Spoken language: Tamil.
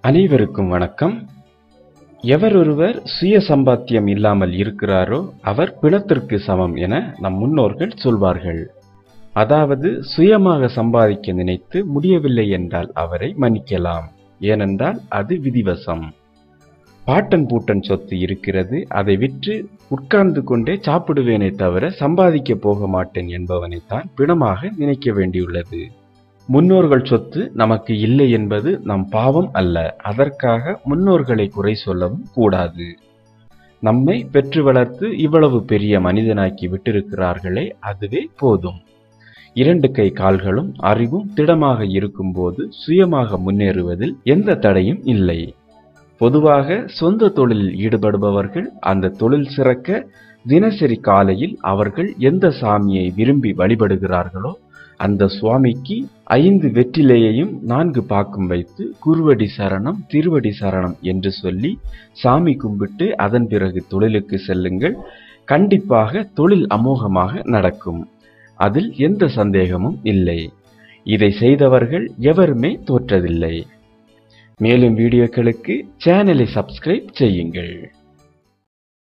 அனைவருக்கும் வணக்கம் எவரொருவர் சுய சம்பாத்தியம் இல்லாமல் இருக்கிறாரோ அவர் பிணத்திற்கு சமம் என நம் முன்னோர்கள் சொல்வார்கள் அதாவது சுயமாக சம்பாதிக்க நினைத்து முடியவில்லை என்றால் அவரை மன்னிக்கலாம் ஏனென்றால் அது விதிவசம் பாட்டன் பூட்டன் சொத்து இருக்கிறது அதை விற்று உட்கார்ந்து கொண்டே சாப்பிடுவேனே தவிர சம்பாதிக்க போக மாட்டேன் என்பவனைத்தான் பிணமாக நினைக்க வேண்டியுள்ளது முன்னோர்கள் சொத்து நமக்கு இல்லை என்பது நம் பாவம் அல்ல அதற்காக முன்னோர்களை குறை சொல்லவும் கூடாது நம்மை பெற்று வளர்த்து இவ்வளவு பெரிய மனிதனாக்கி விட்டிருக்கிறார்களே அதுவே போதும் இரண்டு கை கால்களும் அறிவும் திடமாக இருக்கும்போது சுயமாக முன்னேறுவதில் எந்த தடையும் இல்லை பொதுவாக சொந்த தொழிலில் ஈடுபடுபவர்கள் அந்த தொழில் சிறக்க தினசரி காலையில் அவர்கள் எந்த சாமியை விரும்பி வழிபடுகிறார்களோ அந்த சுவாமிக்கு ஐந்து வெற்றிலையையும் நான்கு பாக்கும் வைத்து குருவடி சரணம் திருவடி சரணம் என்று சொல்லி சாமி கும்பிட்டு அதன் பிறகு தொழிலுக்கு செல்லுங்கள் கண்டிப்பாக தொழில் அமோகமாக நடக்கும் அதில் எந்த சந்தேகமும் இல்லை இதை செய்தவர்கள் எவருமே தோற்றதில்லை மேலும் வீடியோக்களுக்கு சேனலை சப்ஸ்கிரைப் செய்யுங்கள்